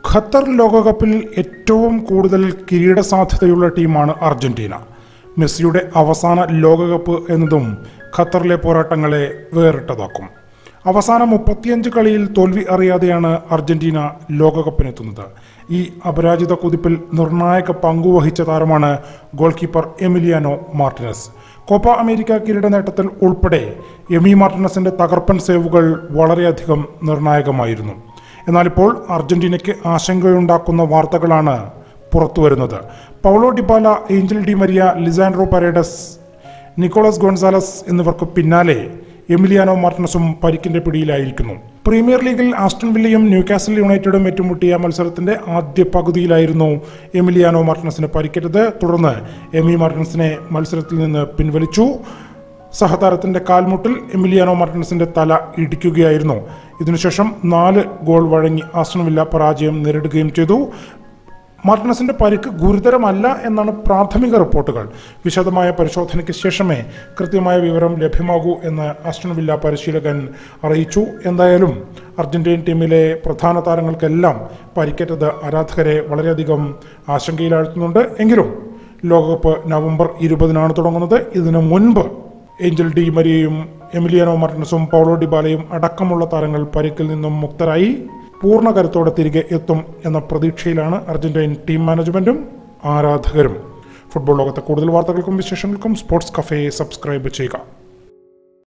Qatar ലോകകപ്പിൽ ഏറ്റവും കൂടുതൽ കിരീട സാധ്യതയുള്ള ടീമാണ് അർജന്റീന മെസ്സിയുടെ അവസാന ലോകകപ്പ് എന്നതും ഖത്തറിലെ പോരാട്ടങ്ങളെ വേറിട്ടതാക്കും അവസാന മുപ്പത്തിയഞ്ച് കളിയിൽ തോൽവി അറിയാതെയാണ് അർജന്റീന ലോകകപ്പിനെത്തുന്നത് ഈ അപരാജിത കുതിപ്പിൽ നിർണായക പങ്കുവഹിച്ച താരമാണ് goalkeeper Emiliano Martinez Copa America കിരീട നേട്ടത്തിൽ ഉൾപ്പെടെ എമി മാർട്ടിനസിന്റെ തകർപ്പൻ സേവുകൾ വളരെയധികം നിർണായകമായിരുന്നു എന്നാൽ ഇപ്പോൾ അർജന്റീനയ്ക്ക് ആശങ്കയുണ്ടാക്കുന്ന വാർത്തകളാണ് പുറത്തുവരുന്നത് Paulo Dybala Angel Di Maria Lisandro Paredes Nicolas Gonzalez എന്നിവർക്ക് പിന്നാലെ എമിലിയാനോ മാർട്ടിനസും പരിക്കിന്റെ പിടിയിലായിരിക്കുന്നു പ്രീമിയർ ലീഗിൽ ആസ്റ്റൺ വില്ലയും ന്യൂകാസൽ യുണൈറ്റഡും ഏറ്റുമുട്ടിയ മത്സരത്തിന്റെ ആദ്യ പകുതിയിലായിരുന്നു എമിലിയാനോ മാർട്ടിനസിന് പരിക്കേറ്റത് തുടർന്ന് എമി മാർട്ടിനസിനെ മത്സരത്തിൽ നിന്ന് പിൻവലിച്ചു സഹതാരത്തിന്റെ കാൽമുട്ടിൽ എമിലിയാനോ മാർട്ടിനസിന്റെ തല ഇടിക്കുകയായിരുന്നു ഇതിനുശേഷം നാല് ഗോൾ വഴങ്ങി ആസ്റ്റൺ വില്ല പരാജയം നേരിടുകയും ചെയ്തു മാർട്ടിനസിന്റെ പരിക്ക് ഗുരുതരമല്ല എന്നാണ് പ്രാഥമിക റിപ്പോർട്ടുകൾ വിശദമായ പരിശോധനയ്ക്ക് ശേഷമേ കൃത്യമായ വിവരം ലഭ്യമാകൂ എന്ന് ആസ്റ്റൺ വില്ല പരിശീലകൻ അറിയിച്ചു എന്തായാലും അർജന്റീൻ ടീമിലെ പ്രധാന താരങ്ങൾക്കെല്ലാം പരിക്കേറ്റത് ആരാധകരെ വളരെയധികം ആശങ്കയിലാഴ്ത്തുന്നുണ്ട് എങ്കിലും ലോകകപ്പ് നവംബർ ഇരുപതിനാണ് തുടങ്ങുന്നത് ഇതിനു മുൻപ് ഏഞ്ചൽ ഡി മരിയയും എമിലിയാനോ മാർട്ടിനസും പൗളോ ഡിബാലയും അടക്കമുള്ള താരങ്ങൾ പരിക്കിൽ നിന്നും മുക്തരായി പൂർണ്ണ കരുത്തോടെ തിരികെ എത്തും എന്ന പ്രതീക്ഷയിലാണ് അർജന്റീൻ ടീം മാനേജ്മെന്റും ആരാധകരും ഫുട്ബോൾ ലോകത്തെ കൂടുതൽ വാർത്തകൾക്കും വിശേഷങ്ങൾക്കും സ്പോർട്സ് കഫേ സബ്സ്ക്രൈബ് ചെയ്യുക